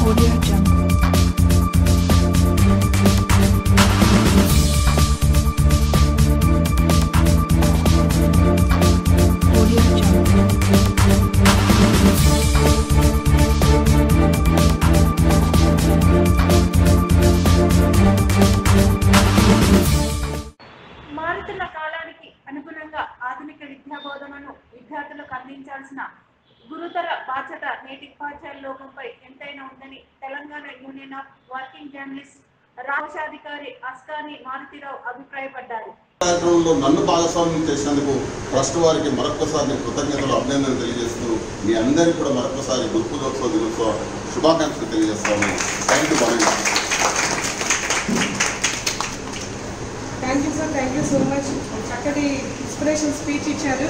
Audio Jungle. Audio Jungle. మారుతున్న కాలానికి అనుగుణంగా ఆధునిక విద్యా బోధనను విద్యార్థులకు అందించాల్సిన గురుతర బాధ్యత నేటి ఉపాధ్యాయుల లోకంపై ఎంతైనా ఉందని Telangana union of working journalist రాష్ట్రాధికారి అస్కాని మారుతిరావు అభిప్రాయపడ్డారు కార్యక్రమంలో నన్ను భాగస్వామ్యం చేసినందుకు ట్రస్ట్ వారికి మరొకసారి నేను కృతజ్ఞతలు అభినందనలు తెలియజేస్తూ మీ అందరికీ కూడా మరొకసారి గురు పూజోత్సవ దినోత్సవ శుభాకాంక్షలు తెలియజేస్తాను థ్యాంక్ యూ బాగా thank you sir thank you so much చక్కటి ఇన్స్పిరేషన్ స్పీచ్ ఇచ్చారు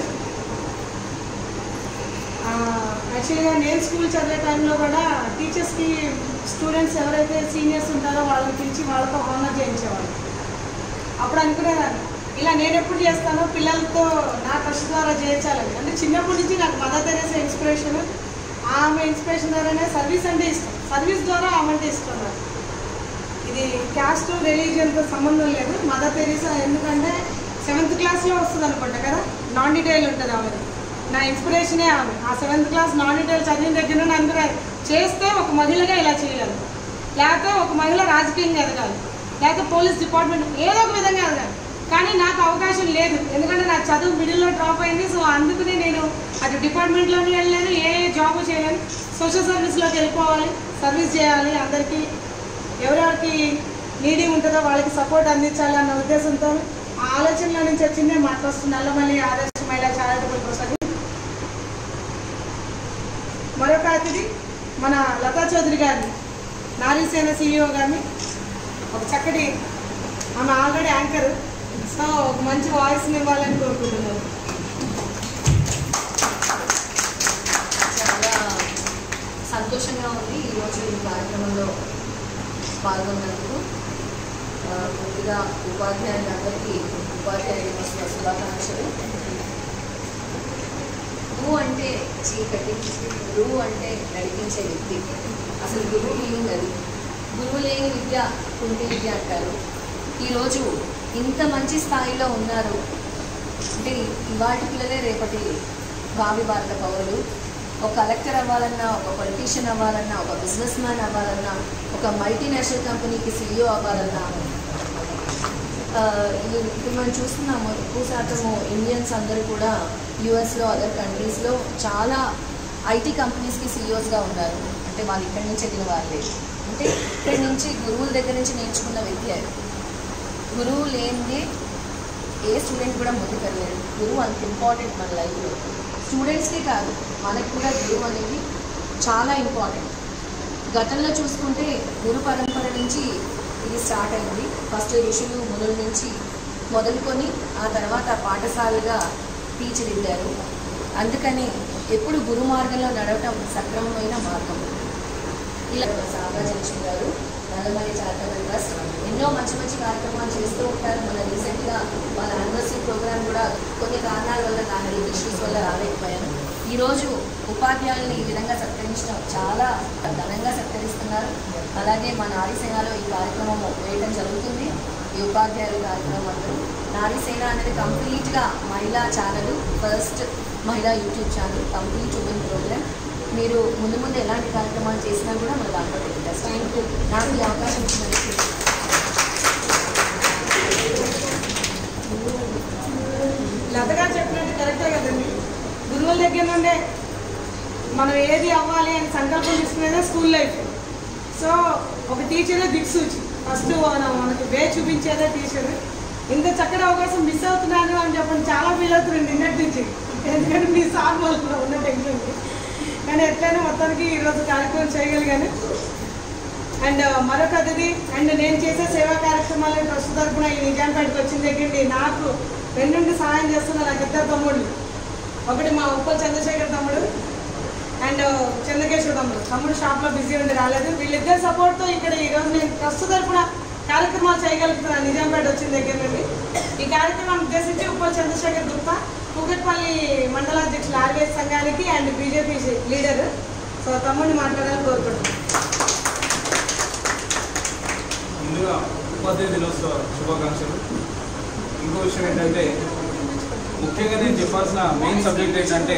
యాక్చువల్గా నేను స్కూల్ చదివే టైంలో కూడా టీచర్స్కి స్టూడెంట్స్ ఎవరైతే సీనియర్స్ ఉంటారో వాళ్ళని పిలిచి వాళ్ళతో హోంవర్క్ చేయించేవాళ్ళు అప్పుడు అనుకునేదాన్ని ఇలా నేను ఎప్పుడు చేస్తానో పిల్లలతో నా ట్రస్ట్ ద్వారా చేయించాలని అంటే చిన్నప్పటి నుంచి నాకు మదర్ తెరేసా ఇన్స్పిరేషన్ ఆమె ఇన్స్పిరేషన్ ద్వారానే సర్వీస్ అంటే ఇష్టం సర్వీస్ ద్వారా ఆమె అంటే ఇష్టం నాకు ఇది క్యాస్ట్ రిలీజియన్తో సంబంధం లేదు మదర్ తెరీసా ఎందుకంటే సెవెంత్ క్లాస్లో వస్తుంది అనుకుంటా కదా నాన్ డీటెయిల్ ఉంటుంది ఆమె నా ఇన్స్పిరేషనే ఆమె ఆ సెవెంత్ క్లాస్ నాన్ డీటెయిల్ చదివిన దగ్గర నుండి అందరూ చేస్తే ఒక మహిళగా ఇలా చేయాలి లేకపోతే ఒక మహిళ రాజకీయంగా ఎదగాలి లేకపోతే పోలీస్ డిపార్ట్మెంట్ ఏదో ఒక విధంగా ఎదగాలి కానీ నాకు అవకాశం లేదు ఎందుకంటే నా చదువు మిడిల్లో డ్రాప్ అయింది సో అందుకనే నేను అటు డిపార్ట్మెంట్లోని వెళ్ళలేను ఏ జాబ్ చేయలేను సోషల్ సర్వీస్లోకి వెళ్ళిపోవాలి సర్వీస్ చేయాలి అందరికీ ఎవరెవరికి నీడీ ఉంటుందో వాళ్ళకి సపోర్ట్ అందించాలి అన్న ఉద్దేశంతో ఆ ఆలోచనలో నుంచి వచ్చిందే మా ట్రస్ట్ నల్లమల్లి ఆదర్శ మహిళా చారిటబుల్ ట్రస్ట్ అని మరొక అతిథి మన లతా చౌదరి గారిని నారీసేన సీఈఓ గారిని ఒక చక్కటి ఆమె ఆల్రెడీ యాంకర్ సో ఒక మంచి వాయిస్ని ఇవ్వాలని కోరుకుంటున్నాను చాలా సంతోషంగా ఉంది ఈరోజు ఈ కార్యక్రమంలో పాల్గొన్నందుకు ఆ, ముందుగా ఉపాధ్యాయులందరికీ ఉపాధ్యాయ దినోత్సవ శుభాకాంక్షలు గురువు అంటే చీకటి గురువు అంటే నడిపించే వ్యక్తి అసలు గురువు మీనింగ్ అది గురువు లేని విద్య కుంటి విద్య అంటారు ఈరోజు ఇంత మంచి స్థాయిలో ఉన్నారు అంటే ఇవాటి పిల్లలే రేపటి భావి భారత పౌరులు ఒక కలెక్టర్ అవ్వాలన్నా ఒక పొలిటీషియన్ అవ్వాలన్నా ఒక బిజినెస్ మ్యాన్ అవ్వాలన్నా ఒక మల్టీనేషనల్ కంపెనీకి సీఈఓ అవ్వాలన్నా ఆ, ఇది ఇప్పుడు మనం చూస్తున్నాము ఎక్కువ శాతము ఇండియన్స్ అందరూ కూడా యూఎస్లో అదర్ కంట్రీస్లో చాలా ఐటీ కంపెనీస్కి సీఈఓస్గా ఉన్నారు అంటే వాళ్ళు ఇక్కడి నుంచి వెళ్ళిన వాళ్ళే అంటే ఇక్కడి నుంచి గురువుల దగ్గర నుంచి నేర్చుకున్న విద్య గురువు లేనిదే ఏ స్టూడెంట్ కూడా ముందుకెళ్ళలేడు గురువు అంత ఇంపార్టెంట్ మన లైఫ్లో స్టూడెంట్స్కే కాదు మనకు కూడా గురువు అనేది చాలా ఇంపార్టెంట్ గతంలో చూసుకుంటే గురు పరంపర నుంచి ఇది స్టార్ట్ అయింది ఫస్ట్ ఋషులు మునుల నుంచి మొదలుకొని ఆ తర్వాత పాఠశాలగా తీర్చిదిద్దారు అందుకని ఎప్పుడు గురు మార్గంలో నడవటం సక్రమమైన మార్గం ఇలా సాగా జంక్షన్ గారు నల్లమల్లి చారిటబుల్ ట్రస్ట్ ఎన్నో మంచి మంచి కార్యక్రమాలు చేస్తూ ఉంటారు మన రీసెంట్గా వాళ్ళ యానివర్సరీ ప్రోగ్రామ్ కూడా కొన్ని కారణాల వల్ల నా హెల్త్ ఇష్యూస్ వల్ల రాలేకపోయాను ఈరోజు ఉపాధ్యాయుల్ని ఈ విధంగా సత్కరించడం చాలా ఘనంగా సత్కరిస్తున్నారు అలాగే మా నారీసేనలో ఈ కార్యక్రమం వేయడం జరుగుతుంది ఈ ఉపాధ్యాయుల కార్యక్రమం అందరూ నారీసేన అనేది కంప్లీట్గా మహిళా ఛానల్ ఫస్ట్ మహిళా YouTube channel complete women program మీరు ముందు ముందు ఎలాంటి కార్యక్రమాలు చేసినా కూడా మన దాంట్లో పెట్టారు థ్యాంక్ యూ నాకు ఈ అవకాశం ఇచ్చినందుకు లతగా చెప్పినట్టు కరెక్టే కదండి గురువుల దగ్గర నుండే మనం ఏది అవ్వాలి అని సంకల్పం తీసుకునేదే స్కూల్ లైఫ్ సో ఒక టీచరే దిక్సూచి ఫస్ట్ మనం మనకి వే చూపించేదే టీచర్ ఇంత చక్కటి అవకాశం మిస్ అవుతున్నాను అని చెప్పండి చాలా ఫీల్ అవుతున్నాను నిన్నటి నుంచి ఎందుకంటే మీ సార్ వాళ్ళు ఉన్న టెన్షన్కి కానీ ఎట్లయినా మొత్తానికి ఈరోజు కార్యక్రమం చేయగలిగాను అండ్ మరొక అతిథి అండ్ నేను చేసే సేవా కార్యక్రమాలు ట్రస్ట్ తరఫున ఈ నిజాంపేటకు వచ్చిన దగ్గర నాకు రెండుండి సహాయం చేస్తున్న నాకు ఇద్దరు తమ్ముళ్ళు ఒకటి మా ఉప్పల్ చంద్రశేఖర్ తమ్ముడు అండ్ చంద్రకేశ్వర తమ్ముడు తమ్ముడు షాప్లో బిజీ ఉండి రాలేదు వీళ్ళిద్దరి సపోర్ట్తో ఇక్కడ ఈరోజు నేను ట్రస్ట్ తరఫున కార్యక్రమాలు చేయగలుగుతున్నాను నిజాంపేట వచ్చిన దగ్గర నుండి ఈ కార్యక్రమాన్ని ఉద్దేశించి ఉప్పల్ చంద్రశేఖర్ గుప్తా కూకట్పల్లి మండలాధ్యక్షులు ఆర్వీఎస్ సంఘానికి అండ్ బీజేపీ లీడర్ సో తమ్ముడిని మాట్లాడాలని కోరుకుంటున్నాను ఉపాధ్యాయ దినోత్సవ శుభాకాంక్షలు ఇంకో విషయం ఏంటంటే ముఖ్యంగా నేను చెప్పాల్సిన మెయిన్ సబ్జెక్ట్ ఏంటంటే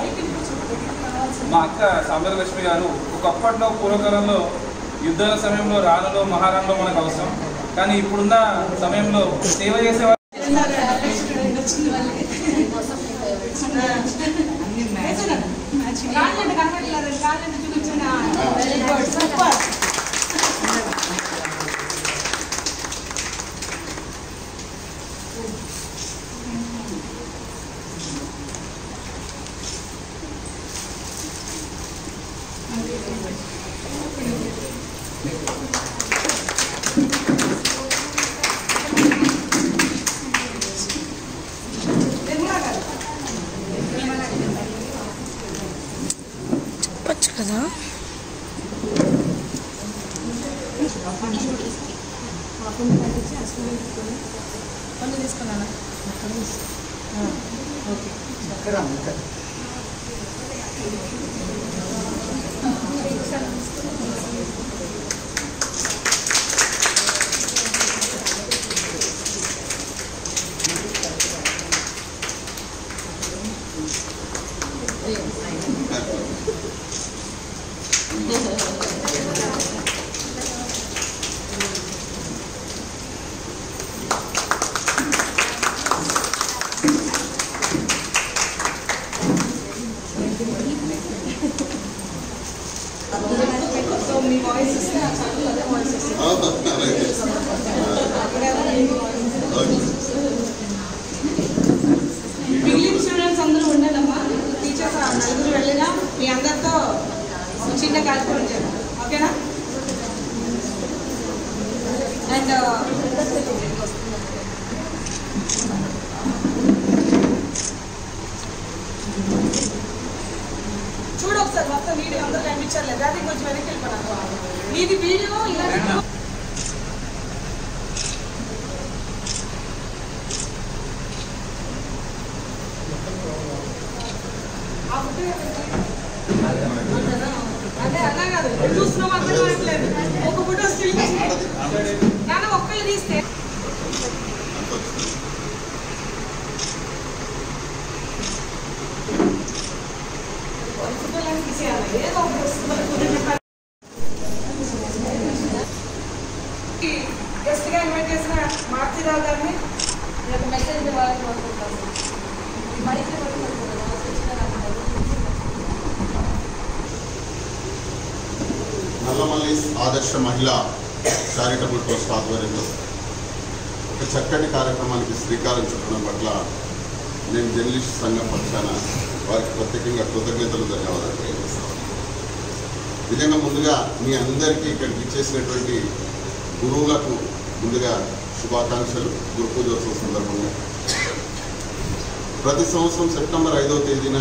మా అక్క సాంబరలక్ష్మి గారు ఒకప్పట్లో పూర్వకాలంలో యుద్ధాల సమయంలో రాణులో మహారాణులో మనకు అవసరం కానీ ఇప్పుడున్న సమయంలో సేవ చేసే వారు కాళ్ళంటే కనబడలేదు కాళ్ళంటే చూపించిన వెరీ గుడ్ సూపర్ నిర్మలా గారు చెప్పచ్చు కదా పన్ను తీసుకున్నానా ఓకే సో మీ వాయిస్ ఇస్తే ఆ చదువు అదే వాయిస్ వస్తుంది అలాగే మిగిలిన స్టూడెంట్స్ అందరూ ఉండాలమ్మా టీచర్స్ ఆ నలుగురు వెళ్ళినా మీ అందరితో చిన్న కార్యక్రమం చేయాలి ఓకేనా అండ్ చూడు ఒకసారి మొత్తం వీడియో అందరూ కనిపించలేదు అది కొంచెం వెనక్కి వెళ్ళిపోయినా మీది వీడియో ఇలా ఆ ఫోటో అదే అలా కాదు ఎక్కడ చూస్తున్నాం అర్థం కావట్లేదు ఒక ఫోటో స్టిల్ నాన్న ఒక్కళ్ళు తీస్తే ఒక ఫోటోలన్నీ తీసేయాలి ఏదో ఒకటి వస్తుంది గెస్ట్గా ఇన్వైట్ చేసిన మారుతిరావు గారిని నేను ఒక మెసేజ్ ఇవ్వాలని కోరుకుంటాను ఈ మైక్లో పట్టుకుంటున్నాను నల్లమల్లి ఆదర్శ మహిళా చారిటబుల్ ట్రస్ట్ ఆధ్వర్యంలో ఒక చక్కటి కార్యక్రమానికి శ్రీకారం చుట్టడం పట్ల నేను జర్నలిస్ట్ సంఘం పక్షాన వారికి ప్రత్యేకంగా కృతజ్ఞతలు ధన్యవాదాలు తెలియజేస్తాను నిజంగా ముందుగా మీ అందరికీ ఇక్కడికి ఇచ్చేసినటువంటి గురువులకు ముందుగా శుభాకాంక్షలు గురు పూజోత్సవం సందర్భంగా ప్రతి సంవత్సరం సెప్టెంబర్ ఐదవ తేదీన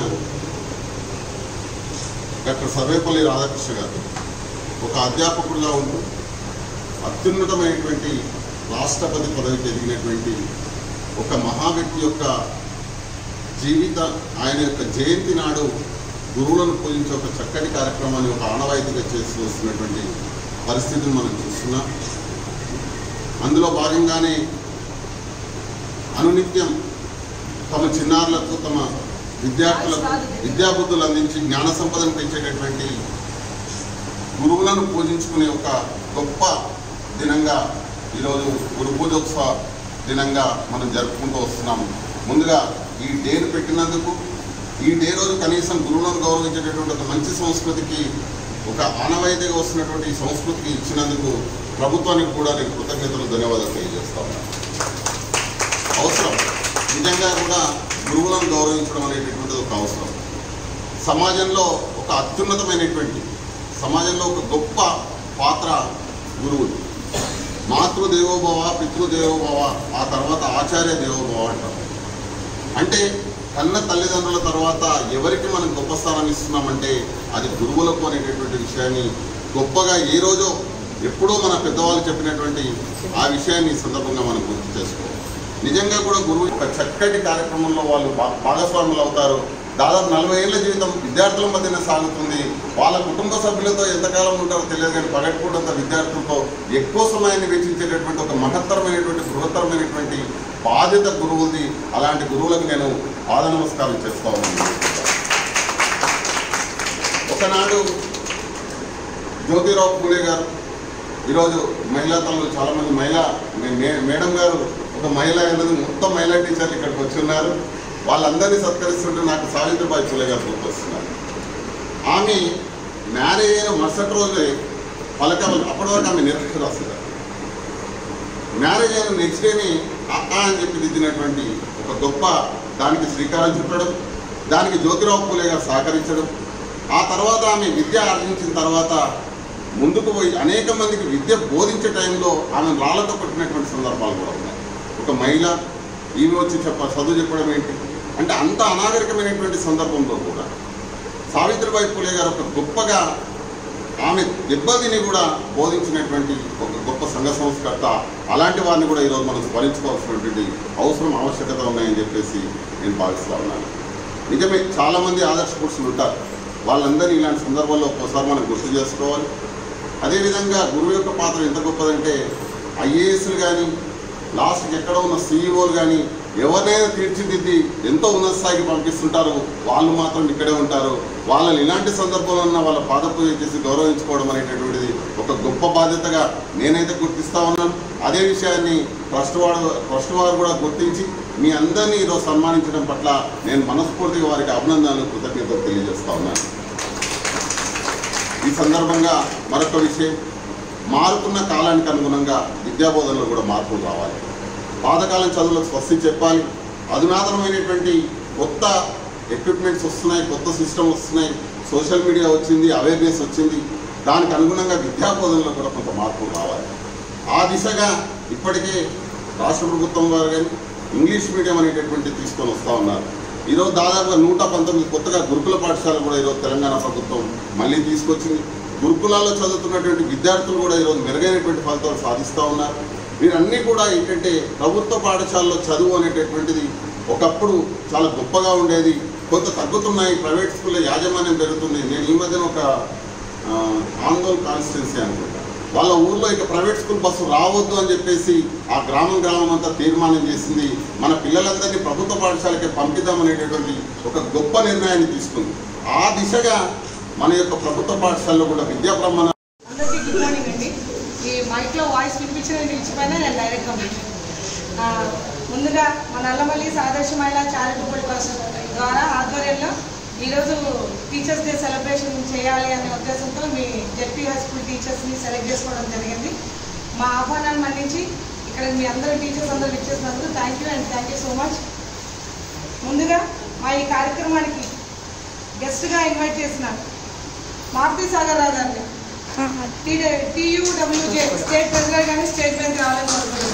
డాక్టర్ సర్వేపల్లి రాధాకృష్ణ గారు ఒక అధ్యాపకుడిగా ఉంటూ అత్యున్నతమైనటువంటి రాష్ట్రపతి పదవికి ఎదిగినటువంటి ఒక మహా వ్యక్తి యొక్క జీవిత ఆయన యొక్క జయంతి నాడు గురువులను పూజించే ఒక చక్కటి కార్యక్రమాన్ని ఒక ఆనవాయితీగా చేస్తూ వస్తున్నటువంటి పరిస్థితిని మనం చూస్తున్నాం అందులో భాగంగానే అనునిత్యం తమ చిన్నారులకు తమ విద్యార్థులకు విద్యాబుద్ధులు అందించి జ్ఞాన సంపదను పెంచేటటువంటి గురువులను పూజించుకునే ఒక గొప్ప దినంగా ఈరోజు గురు పూజోత్సవ దినంగా మనం జరుపుకుంటూ వస్తున్నాము ముందుగా ఈ డేను పెట్టినందుకు ఈ డే రోజు కనీసం గురువులను గౌరవించేటటువంటి ఒక మంచి సంస్కృతికి ఒక ఆనవాయితీగా వస్తున్నటువంటి ఈ సంస్కృతికి ఇచ్చినందుకు ప్రభుత్వానికి కూడా నేను కృతజ్ఞతలు ధన్యవాదాలు తెలియజేస్తా ఉన్నాను అవసరం నిజంగా కూడా గురువులను గౌరవించడం అనేటటువంటిది ఒక అవసరం సమాజంలో ఒక అత్యున్నతమైనటువంటి సమాజంలో ఒక గొప్ప పాత్ర గురువులు మాతృదేవోభవ పితృదేవోభవ ఆ తర్వాత ఆచార్య దేవోభవ అంటాం అంటే కన్న తల్లిదండ్రుల తర్వాత ఎవరికి మనం గొప్ప స్థానాన్ని ఇస్తున్నామంటే అది గురువులకు అనేటటువంటి విషయాన్ని గొప్పగా ఏ రోజో ఎప్పుడో మన పెద్దవాళ్ళు చెప్పినటువంటి ఆ విషయాన్ని ఈ సందర్భంగా మనం గుర్తు చేసుకోవాలి నిజంగా కూడా గురువు ఒక చక్కటి కార్యక్రమంలో వాళ్ళు భా- భాగస్వాములు అవుతారు దాదాపు నలభై ఏళ్ల జీవితం విద్యార్థుల మధ్యన సాగుతుంది వాళ్ళ కుటుంబ సభ్యులతో ఎంతకాలం ఉంటారో తెలియదు కానీ పగటిపూటంత విద్యార్థులతో ఎక్కువ సమయాన్ని వెచ్చించేటటువంటి ఒక మహత్తరమైనటువంటి బృహత్తరమైనటువంటి బాధ్యత గురువుది అలాంటి గురువులకు నేను పాద నమస్కారం చేస్తా ఉన్నాను ఒకనాడు జ్యోతిరావు పూలే గారు ఈరోజు మహిళా తల్లులు చాలామంది మహిళా మే- మే- మేడం గారు ఒక మహిళ అనేది మొత్తం మహిళా టీచర్లు ఇక్కడికి వచ్చి ఉన్నారు వాళ్ళందరినీ సత్కరిస్తుంటే నాకు సావిత్రిబాయి పూలే గారు గుర్తొస్తున్నారు ఆమె మ్యారేజ్ అయిన మరుసటి రోజే పలకవలు అప్పటి వరకు ఆమె నిరక్షరాస్యత మ్యారేజ్ అయిన నెక్స్ట్ డేని అక్క అని చెప్పి దిద్దినటువంటి ఒక గొప్ప దానికి శ్రీకారం చుట్టడం దానికి జ్యోతిరావు పూలే గారు సహకరించడం ఆ తర్వాత ఆమె విద్య ఆర్జించిన తర్వాత ముందుకు పోయి అనేక మందికి విద్య బోధించే టైంలో ఆమె రాళ్లతో కొట్టినటువంటి సందర్భాలు కూడా ఉన్నాయి ఒక మహిళ ఈమె వచ్చి చెప్ప చదువు చెప్పడం ఏంటి అంటే అంత అనాగరికమైనటువంటి సందర్భంలో కూడా సావిత్రిబాయి పూలే గారు ఒక గొప్పగా ఆమె దెబ్బతిని కూడా బోధించినటువంటి ఒక గొప్ప సంఘ సంస్కర్త అలాంటి వారిని కూడా ఈరోజు మనం స్మరించుకోవాల్సినటువంటి అవసరం ఆవశ్యకత ఉన్నాయని చెప్పేసి నేను భావిస్తా ఉన్నాను నిజమే చాలామంది ఆదర్శ పురుషులు ఉంటారు వాళ్ళందరినీ ఇలాంటి సందర్భాల్లో ఒక్కోసారి మనం గుర్తు చేసుకోవాలి అదేవిధంగా గురువు యొక్క పాత్ర ఎంత గొప్పదంటే ఐఏఎస్లు కానీ లాస్ట్కి ఎక్కడ ఉన్న సీఈఓలు కానీ ఎవరినైనా తీర్చిదిద్ది ఎంతో ఉన్నత స్థాయికి పంపిస్తుంటారు వాళ్ళు మాత్రం ఇక్కడే ఉంటారు వాళ్ళని ఇలాంటి సందర్భంలో ఉన్న వాళ్ళ పాదపూజ చేసి గౌరవించుకోవడం అనేటటువంటిది ఒక గొప్ప బాధ్యతగా నేనైతే గుర్తిస్తా ఉన్నాను అదే విషయాన్ని ట్రస్ట్ వారు ట్రస్ట్ వారు కూడా గుర్తించి మీ అందరినీ ఈరోజు సన్మానించడం పట్ల నేను మనస్ఫూర్తిగా వారికి అభినందనలు కృతజ్ఞతలు తెలియజేస్తా ఉన్నాను ఈ సందర్భంగా మరొక విషయం మారుతున్న కాలానికి అనుగుణంగా విద్యాబోధనలో కూడా మార్పులు రావాలి పాతకాలం చదువులకు స్వస్తి చెప్పాలి అధునాతనమైనటువంటి కొత్త ఎక్విప్మెంట్స్ వస్తున్నాయి కొత్త సిస్టమ్ వస్తున్నాయి సోషల్ మీడియా వచ్చింది అవేర్నెస్ వచ్చింది దానికి అనుగుణంగా విద్యాబోధనలో కూడా కొంత మార్పులు రావాలి ఆ దిశగా ఇప్పటికే రాష్ట్ర ప్రభుత్వం వారు కానీ ఇంగ్లీష్ మీడియం అనేటటువంటి తీసుకొని వస్తూ ఉన్నారు ఈరోజు దాదాపుగా నూట పంతొమ్మిది కొత్తగా గురుకుల పాఠశాలలు కూడా ఈరోజు తెలంగాణ ప్రభుత్వం మళ్ళీ తీసుకొచ్చింది గురుకులాల్లో చదువుతున్నటువంటి విద్యార్థులు కూడా ఈరోజు మెరుగైనటువంటి ఫలితాలు సాధిస్తూ ఉన్నారు వీరన్నీ కూడా ఏంటంటే ప్రభుత్వ పాఠశాలలో చదువు అనేటటువంటిది ఒకప్పుడు చాలా గొప్పగా ఉండేది కొంత తగ్గుతున్నాయి ప్రైవేట్ స్కూల్లో యాజమాన్యం పెరుగుతుంది నేను ఈ మధ్యన ఒక ఆ, ఆందోళన కాన్స్టిట్యున్సీ అనుకుంటా వాళ్ళ ఊర్లో ఇక ప్రైవేట్ స్కూల్ బస్సు రావద్దు అని చెప్పేసి ఆ గ్రామం గ్రామం అంతా తీర్మానం చేసింది మన పిల్లలందరినీ ప్రభుత్వ పాఠశాలకే పంపిద్దామనేటటువంటి ఒక గొప్ప నిర్ణయాన్ని తీసుకుంది ఆ దిశగా మన యొక్క ప్రభుత్వ పాఠశాలలో కూడా విద్యా ప్రమాణ అందరికీ గుడ్ మార్నింగ్ అండి ఈ మైక్లో వాయిస్ వినిపించిన నిలిచిపోయినా నేను డైరెక్ట్ కంప్లీట్ ముందుగా మన నల్లమల్లి సాదర్శ మహిళా చారిటబుల్ ట్రస్ట్ ద్వారా ఆధ్వర్యంలో ఈరోజు టీచర్స్ డే సెలబ్రేషన్ చేయాలి అనే ఉద్దేశంతో మీ జెడ్పీ హై స్కూల్ టీచర్స్ని సెలెక్ట్ చేసుకోవడం జరిగింది మా ఆహ్వానాన్ని మన్నించి ఇక్కడ మీ అందరూ టీచర్స్ అందరూ ఇచ్చేసినందుకు thank you and thank you so much ముందుగా మా ఈ కార్యక్రమానికి గెస్ట్గా ఇన్వైట్ చేసిన మారుతి సాగర్ రావు గారిని టీయూడబ్ల్యూజే స్టేట్ ప్రెసిడెంట్ కానీ స్టేట్ బ్యాంక్ రావాలని కోరుకుంటున్నాను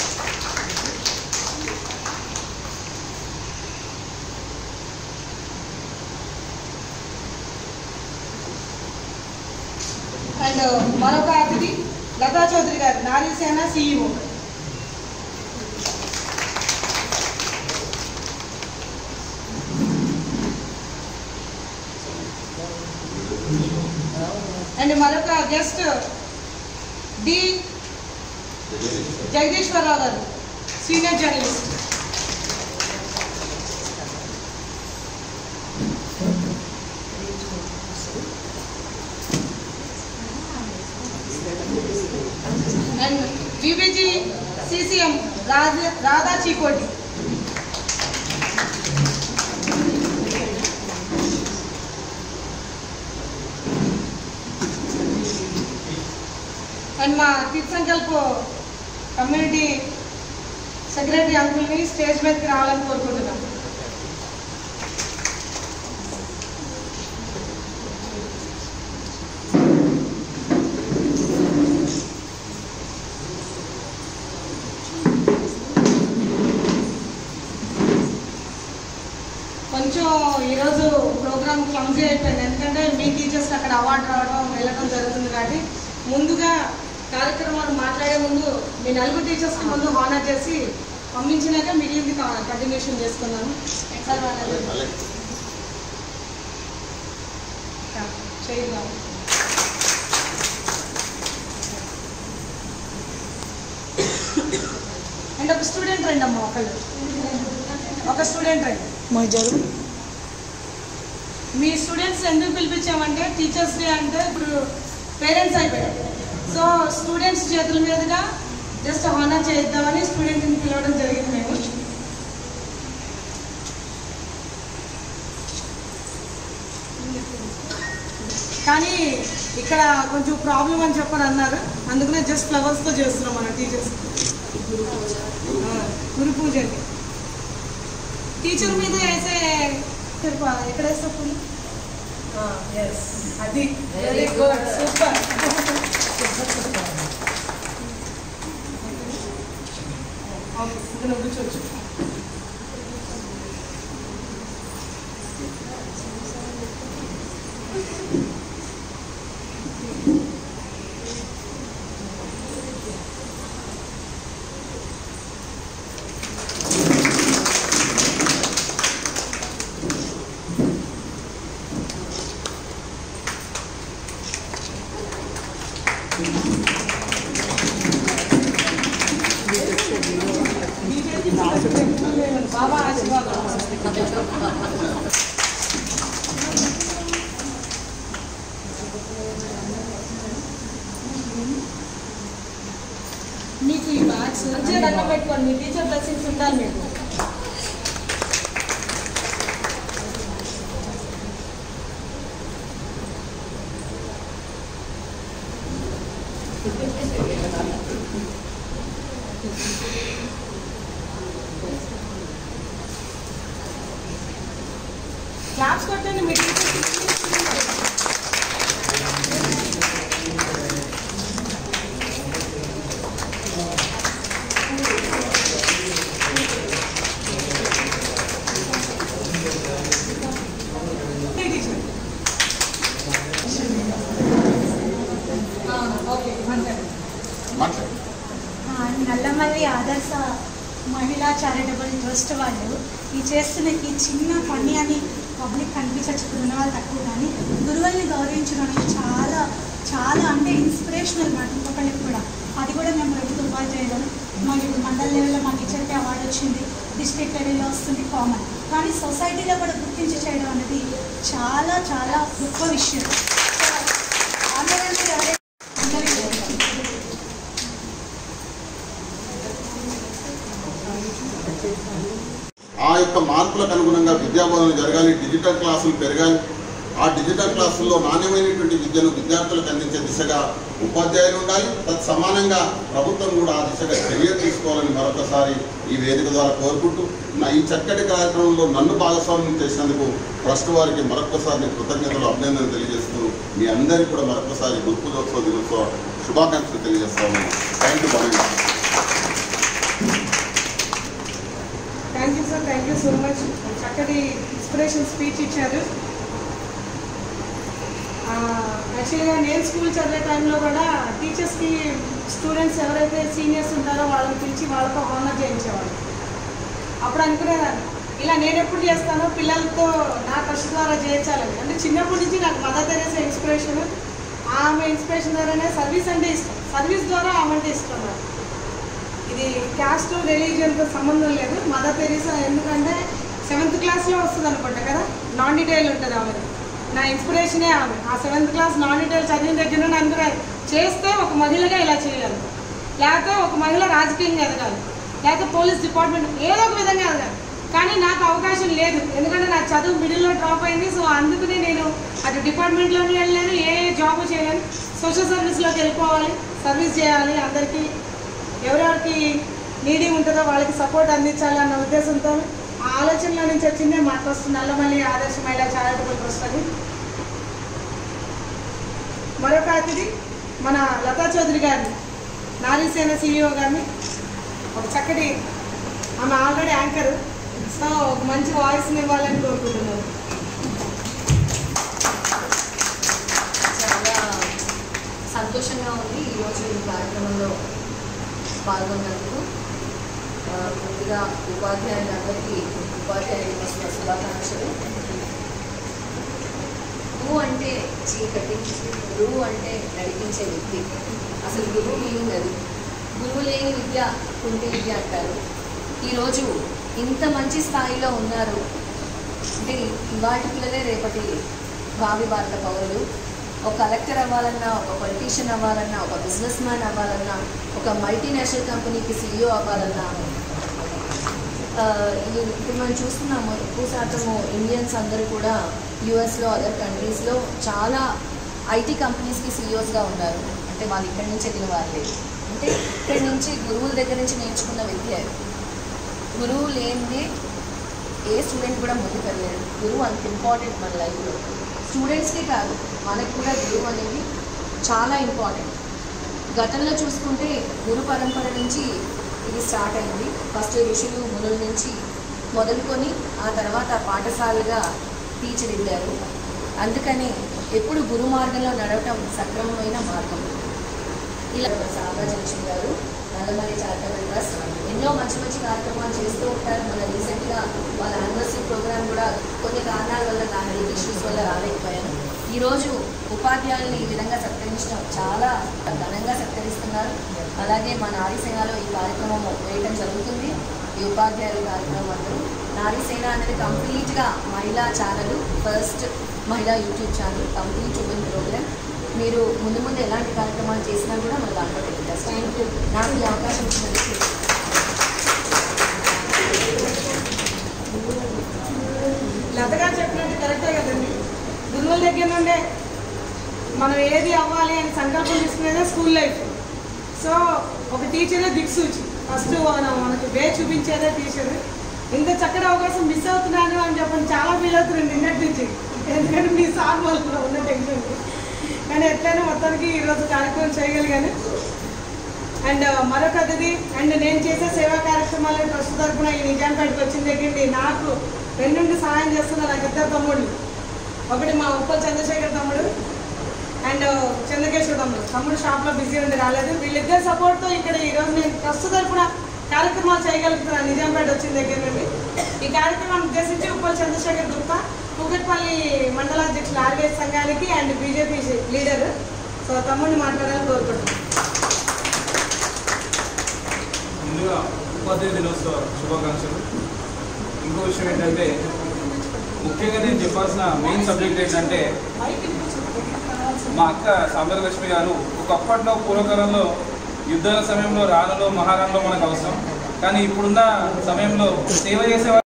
అండ్ మరొక అతిథి లతా చౌదరి గారు నారీసేన సిఇఓ అండ్ మరొక guest D Jagadeeswararao garu senior journalist and VVG CCM Radha Radha Cheekoti and మా కిడ్ సంకల్ప్ కమ్యూనిటీ సెక్రటరీ అంకుల్ని స్టేజ్ మీదకి రావాలని కోరుకుంటున్నాం కొంచెం ఈరోజు ప్రోగ్రామ్ క్లమ్జీ అయిపోయింది ఎందుకంటే మీ టీచర్స్కి అక్కడ అవార్డు రావడం వెళ్ళడం జరుగుతుంది కాబట్టి ముందుగా కార్యక్రమాలు మాట్లాడే ముందు మీ నలుగురు టీచర్స్కి ముందు హానర్ చేసి పంపించినాక మిగిలింది కంటిన్యూషన్ చేసుకున్నాను సార్ వాళ్ళ చేద్దాం అండ్ ఒక స్టూడెంట్ రండి అమ్మ ఒకళ్ళు ఒక స్టూడెంట్ రండి మీ స్టూడెంట్స్ ఎందుకు పిలిపించామంటే టీచర్స్ డే అంటే ఇప్పుడు పేరెంట్స్ అయిపోయారు సో స్టూడెంట్స్ చేతుల మీదుగా జస్ట్ హానర్ చేద్దామని స్టూడెంట్ని పిలవడం జరిగింది మేము కానీ ఇక్కడ కొంచెం ప్రాబ్లం అని చెప్పని అన్నారు అందుకనే జస్ట్ ఫ్లవర్స్తో చేస్తున్నాం మన టీచర్స్ గురు పూజ అండి టీచర్ మీద వేసే ఎక్కడ వేస్తా పూలు ఎస్ అది వెరీ గుడ్ సూపర్ ఓకే ఇంకా నువ్వు కూర్చోవచ్చు బాబా ఆశీర్వాదం మీకు ఈ బ్యాగ్స్ మంచిగా దండం పెట్టుకోండి మీ టీచర్ బ్లెస్సింగ్స్ ఉండాలి మీకు క్లాప్స్ కొట్టండి మీ టీచర్స్ ఓకే అంతే మాట్లాడు ఆ, నల్లమల్లి ఆదర్శ మహిళా చారిటబుల్ ట్రస్ట్ వాళ్ళు ఈ చేస్తున్న ఈ చిన్న పని అని పబ్లిక్ కనిపించచ్చు ఇప్పుడు ఉన్న వాళ్ళు తక్కువ కానీ గురువుల్ని గౌరవించడం అనేది చాలా చాలా అంటే ఇన్స్పిరేషనల్ మాట ఇంకొకళ్ళకి కూడా అది కూడా మేము ప్రభుత్వ ఉపాధ్యాయులు మాకు ఇప్పుడు మండల లెవెల్లో మాకు ఇచ్చే అవార్డు వచ్చింది డిస్ట్రిక్ట్ లెవెల్లో వస్తుంది కామన్ కానీ సొసైటీలో కూడా గుర్తించి చేయడం అనేది చాలా చాలా గొప్ప విషయం సో, ఆనర్ అంటే ఎవరైతే అందరికీ ఆ యొక్క మార్పులకు అనుగుణంగా విద్యాబోధన జరగాలి డిజిటల్ క్లాసులు పెరగాలి ఆ డిజిటల్ క్లాసుల్లో నాణ్యమైనటువంటి విద్యను విద్యార్థులకు అందించే దిశగా ఉపాధ్యాయులు ఉండాలి తత్ సమానంగా ప్రభుత్వం కూడా ఆ దిశగా చర్యలు తీసుకోవాలని మరొకసారి ఈ వేదిక ద్వారా కోరుకుంటూ నా ఈ చక్కటి కార్యక్రమంలో నన్ను భాగస్వామ్యం చేసినందుకు ట్రస్ట్ వారికి మరొకసారి నేను కృతజ్ఞతలు అభినందనలు తెలియజేస్తూ మీ అందరికీ కూడా మరొకసారి గుర్తుదోత్సవ దినోత్సవ శుభాకాంక్షలు తెలియజేస్తాము థ్యాంక్ యూ బాగా thank you sir thank you so much చక్కటి ఇన్స్పిరేషన్ స్పీచ్ ఇచ్చారు యాక్చువల్గా నేను స్కూల్ చదివే టైంలో కూడా టీచర్స్కి స్టూడెంట్స్ ఎవరైతే సీనియర్స్ ఉంటారో వాళ్ళని పిలిచి వాళ్ళతో హానర్ చేయించేవాళ్ళు అప్పుడు అనుకునేదాన్ని ఇలా నేను ఎప్పుడు చేస్తానో పిల్లలతో నా ట్రస్ట్ ద్వారా చేయించాలని అంటే చిన్నప్పటి నుంచి నాకు మదర్ తెరేసా ఇన్స్పిరేషన్ ఆమె ఇన్స్పిరేషన్ ద్వారానే సర్వీస్ అంటే ఇష్టం సర్వీస్ ద్వారా ఆమె అంటే ఇష్టం నాకు ఇది క్యాస్ట్ రిలీజియన్తో సంబంధం లేదు మదర్ తెరీసా ఎందుకంటే సెవెంత్ క్లాస్లో వస్తుంది అనుకుంటా కదా నాన్ డీటెయిల్ ఉంటుంది ఆమె నా ఇన్స్పిరేషనే ఆమె ఆ సెవెంత్ క్లాస్ నాన్ డీటెయిల్ చదివిన దగ్గర నుండి అనుకునే చేస్తే ఒక మహిళగా ఇలా చేయాలి లేకపోతే ఒక మహిళ రాజకీయంగా ఎదగాలి లేకపోతే పోలీస్ డిపార్ట్మెంట్ ఏదో ఒక విధంగా ఎదగాలి కానీ నాకు అవకాశం లేదు ఎందుకంటే నా చదువు మిడిల్లో డ్రాప్ అయింది సో అందుకనే నేను అటు డిపార్ట్మెంట్లోనే వెళ్ళలేను ఏ జాబ్ చేయలేను సోషల్ సర్వీస్లోకి వెళ్ళిపోవాలి సర్వీస్ చేయాలి అందరికీ ఎవరెవరికి నీడీ ఉంటుందో వాళ్ళకి సపోర్ట్ అందించాలి అన్న ఉద్దేశంతో ఆ ఆలోచనలో నుంచి వచ్చిందే మా ట్రస్ట్ నల్లమల్లి ఆదర్శ మహిళా చారిటబుల్ ట్రస్ట్ అని మరొక అతిథి మన లతా చౌదరి గారిని నారీసేన సీఈఓ గారిని ఒక చక్కటి ఆమె ఆల్రెడీ యాంకర్ సో ఒక మంచి వాయిస్ని ఇవ్వాలని కోరుకుంటున్నాను చాలా సంతోషంగా ఉంది ఈరోజు ఈ కార్యక్రమంలో పాల్గొన్నందుకు ఆ, ముందుగా ఉపాధ్యాయులందరికీ ఉపాధ్యాయ దినోత్సవ శుభాకాంక్షలు గు అంటే చీకటి రు అంటే నడిపించే వ్యక్తి అసలు గురువు మీనింగ్ అది గురువు లేని విద్య కుంటి విద్య అంటారు ఈరోజు ఇంత మంచి స్థాయిలో ఉన్నారు అంటే ఇవాటి పిల్లలే రేపటి భావి భారత పౌరులు ఒక కలెక్టర్ అవ్వాలన్నా ఒక పొలిటీషియన్ అవ్వాలన్నా ఒక బిజినెస్ మ్యాన్ అవ్వాలన్నా ఒక మల్టీనేషనల్ కంపెనీకి సీఈఓ అవ్వాలన్నా ఆ, ఈ- ఇప్పుడు మనం చూస్తున్నాము ఎక్కువ శాతము ఇండియన్స్ అందరూ కూడా యూఎస్లో అదర్ కంట్రీస్లో చాలా ఐటీ కంపెనీస్కి సీఈఓస్గా ఉన్నారు అంటే వాళ్ళు ఇక్కడి నుంచి ఎదిగిన వాళ్ళే అంటే ఇక్కడి నుంచి గురువుల దగ్గర నుంచి నేర్చుకున్న విద్య గురువు లేనిదే ఏ స్టూడెంట్ కూడా ముందుకు వెళ్ళలేరు గురువు అంత ఇంపార్టెంట్ మన లైఫ్లో స్టూడెంట్స్కే కాదు మనకు కూడా గురువు అనేది చాలా ఇంపార్టెంట్ గతంలో చూసుకుంటే గురు పరంపర నుంచి ఇది స్టార్ట్ అయింది ఫస్ట్ ఋషులు మునుల నుంచి మొదలుకొని ఆ తర్వాత పాఠశాలగా తీర్చిదిద్దారు అందుకని ఎప్పుడు గురు మార్గంలో నడవటం సక్రమమైన మార్గం ఇలా సాగాజలక్ష్మి గారు నల్లమల్లి చారిటబుల్ ట్రస్ట్ ఎన్నో మంచి మంచి కార్యక్రమాలు చేస్తూ ఉంటారు మన రీసెంట్గా వాళ్ళ యానివర్సరీ ప్రోగ్రామ్ కూడా కొన్ని కారణాల వల్ల నా హెల్త్ ఇష్యూస్ వల్ల రాలేకపోయాను ఈరోజు ఉపాధ్యాయుల్ని ఈ విధంగా సత్కరించడం చాలా ఘనంగా సత్కరిస్తున్నారు అలాగే మా నారీ సేనలో ఈ కార్యక్రమం వేయడం జరుగుతుంది ఈ ఉపాధ్యాయుల కార్యక్రమం అందరూ నారీ సేన అనేది కంప్లీట్గా మహిళా ఛానల్ ఫస్ట్ మహిళా YouTube channel complete women program మీరు ముందు ముందు ఎలాంటి కార్యక్రమాలు చేసినా కూడా మన దాంట్లో థ్యాంక్ యూ నాకు ఈ అవకాశం ఇచ్చినందుకు లతగా చెప్పినట్టు కరెక్టే కదండి గురువుల దగ్గర నుండే మనం ఏది అవ్వాలి అని సంకల్పం తీసుకునేదే స్కూల్ లైఫ్ సో ఒక టీచరే దిక్సూచి ఫస్ట్ మనం మనకి వే చూపించేదే టీచర్ ఇంత చక్కటి అవకాశం మిస్ అవుతున్నాను అని చెప్పని చాలా ఫీల్ అవుతున్నాను నిన్నటి నుంచి ఎందుకంటే మీ సార్ వాళ్ళు ఉన్న టెన్షన్ కానీ ఎట్లయినా మొత్తానికి ఈరోజు కార్యక్రమం చేయగలిగాను అండ్ మరొక అతిథి అండ్ నేను చేసే సేవా కార్యక్రమాలు ట్రస్ట్ తరఫున ఈ నిజాంపేటకు వచ్చిన దగ్గర నాకు వెన్నుండి సహాయం చేస్తున్న నాకు ఇద్దరు తమ్ముళ్ళు ఒకటి మా ఉప్పల్ చంద్రశేఖర్ తమ్ముడు అండ్ చంద్రకేశ్వర తమ్ముడు తమ్ముడు షాప్లో బిజీ ఉండి రాలేదు వీళ్ళిద్దరి సపోర్ట్తో ఇక్కడ ఈరోజు నేను ట్రస్ట్ తరఫున కార్యక్రమాలు చేయగలుగుతున్నాను నిజాంపేట వచ్చిన దగ్గర నుండి ఈ కార్యక్రమాన్ని ఉద్దేశించి ఉప్పల్ చంద్రశేఖర్ గుప్తా కూకట్పల్లి మండలాధ్యక్షులు ఆర్వీఎస్ సంఘానికి అండ్ బీజేపీ లీడర్ సో తమ్ముడిని మాట్లాడాలని కోరుకుంటున్నాను ముందుగా ఉపాధ్యాయ దినోత్సవ శుభాకాంక్షలు ఇంకో విషయం ఏంటంటే ముఖ్యంగా నేను చెప్పాల్సిన మెయిన్ సబ్జెక్ట్ ఏంటంటే మా అక్క సాంబరలక్ష్మి గారు ఒకప్పట్లో పూర్వకాలంలో యుద్ధాల సమయంలో రాణులో మహారాణులో మనకు అవసరం కానీ ఇప్పుడున్న సమయంలో సేవ చేసే